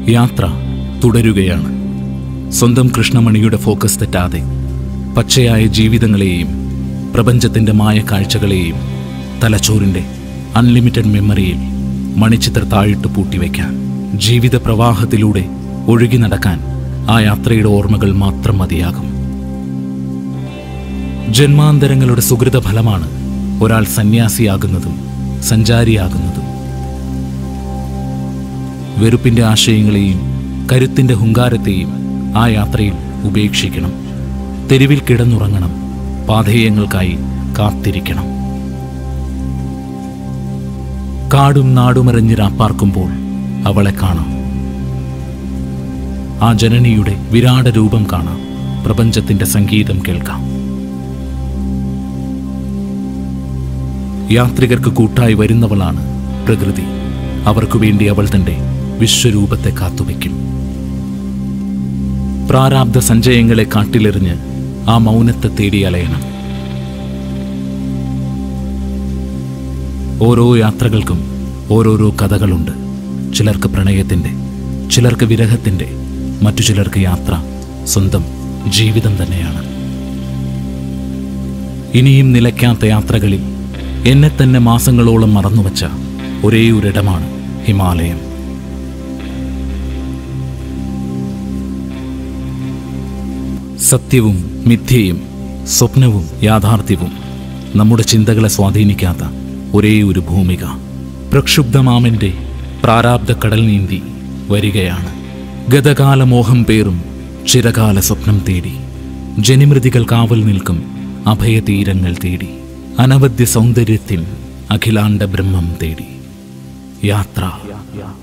യാത്ര തുടരുകയാണ് സ്വന്തം കൃഷ്ണമണിയുടെ ഫോക്കസ് തെറ്റാതെ പച്ചയായ ജീവിതങ്ങളെയും പ്രപഞ്ചത്തിന്റെ മായ കാഴ്ചകളെയും തലച്ചോറിന്റെ അൺലിമിറ്റഡ് മെമ്മറിയിൽ മണിച്ചിത്ര താഴിട്ട് പൂട്ടിവെക്കാൻ ജീവിത പ്രവാഹത്തിലൂടെ ഒഴുകി നടക്കാൻ ആ യാത്രയുടെ ഓർമ്മകൾ മാത്രം മതിയാകും ജന്മാന്തരങ്ങളുടെ സുഹൃത ഫലമാണ് ഒരാൾ സന്യാസിയാകുന്നതും സഞ്ചാരിയാകുന്നതും വെറുപ്പിന്റെ ആശയങ്ങളെയും കരുത്തിന്റെ ഹുങ്കാരത്തെയും ആ യാത്രയിൽ ഉപേക്ഷിക്കണം തെരുവിൽ കിടന്നുറങ്ങണം പാധേയങ്ങൾക്കായി കാത്തിരിക്കണം കാടും നാടുമറിഞ്ഞ് രാപ്പാർക്കുമ്പോൾ അവളെ കാണാം ആ ജനനിയുടെ വിരാട രൂപം കാണാം പ്രപഞ്ചത്തിന്റെ സംഗീതം കേൾക്കാം യാത്രികർക്ക് കൂട്ടായി വരുന്നവളാണ് പ്രകൃതി അവർക്കു വേണ്ടി അവൾ തന്റെ വിശ്വരൂപത്തെ കാത്തുവെക്കും പ്രാരാബ്ധ സഞ്ചയങ്ങളെ കാട്ടിലെറിഞ്ഞ് ആ മൗനത്തെ തേടി അലയണം ഓരോ യാത്രകൾക്കും ഓരോരോ കഥകളുണ്ട് ചിലർക്ക് പ്രണയത്തിന്റെ ചിലർക്ക് വിരഹത്തിന്റെ മറ്റു ചിലർക്ക് യാത്ര സ്വന്തം ജീവിതം തന്നെയാണ് ഇനിയും നിലയ്ക്കാത്ത യാത്രകളിൽ എന്നെ തന്നെ മാസങ്ങളോളം മറന്നുവച്ച ഒരേ ഒരിടമാണ് ഹിമാലയം സത്യവും മിഥ്യയും സ്വപ്നവും യാഥാർത്ഥ്യവും നമ്മുടെ ചിന്തകളെ സ്വാധീനിക്കാത്ത ഒരേ ഒരു ഭൂമിക പ്രക്ഷുബ്ധമാമന്റെ പ്രാരാബ്ധ കടൽ നീന്തി വരികയാണ് ഗതകാല മോഹം പേറും ചിരകാല സ്വപ്നം തേടി ജനിമൃതികൾ കാവൽ നിൽക്കും അഭയതീരങ്ങൾ തേടി അനവധ്യ സൗന്ദര്യത്തിൽ അഖിലാണ്ട ബ്രഹ്മം തേടി യാത്ര